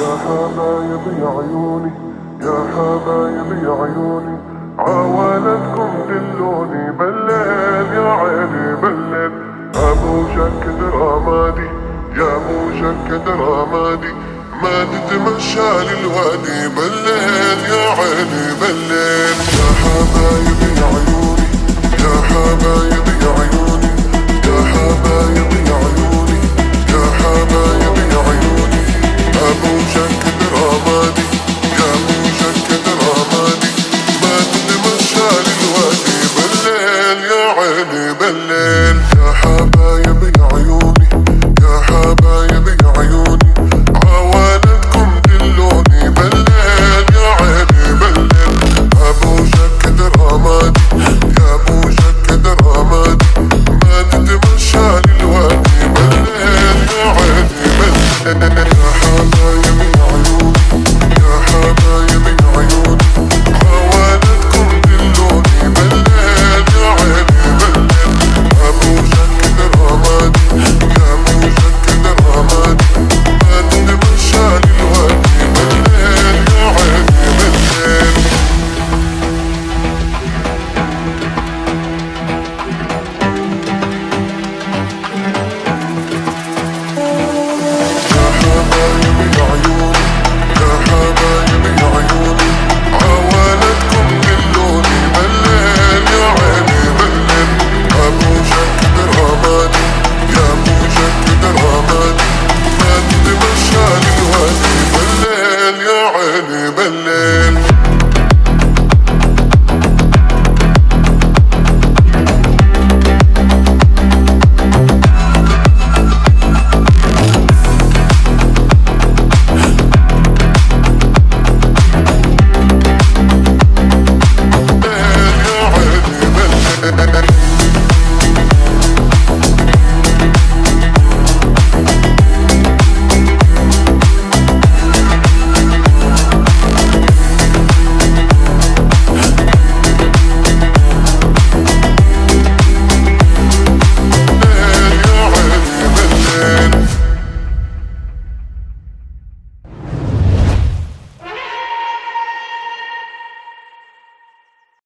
يا حبايب يا عيوني يا حبايب يا عيوني عوالتكم دلوني بالليل يا عيني بالليل ابو شك درامادي يا ابو شك درامادي ما تتمشى للوادي بالليل يا عيني بالليل يا حبايب يا عيوني يا حبايب يا عيوني يا حبايب يا عيوني يا حبايب يا عيوني ابو شك درامادي يا ابو شك درامادي ما تتمشى للوادي بالليل يا عيني بالليل يا حبايب يا عيوني يا حبايب يا عيوني عوالتكم دلوني بالليل يا عيني بالليل ابو شك درامادي يا ابو شك درامادي ما تتمشى للوادي بالليل يا عيني بالليل يا حبايب يا عيوني يا حبايب يا عيوني عوالتكم دلوني بالليل يا عيني بالليل ابو شك درامادي يا ابو شك درامادي ما تتمشى للوادي بالليل يا عيني بالليل يا حبايب يا عيوني يا حبايب يا عيوني عوالتكم دلوني بالليل يا عيني بالليل ابو شك درامادي يا ابو شك درامادي ما تتمشى للوادي بالليل يا عيني بالليل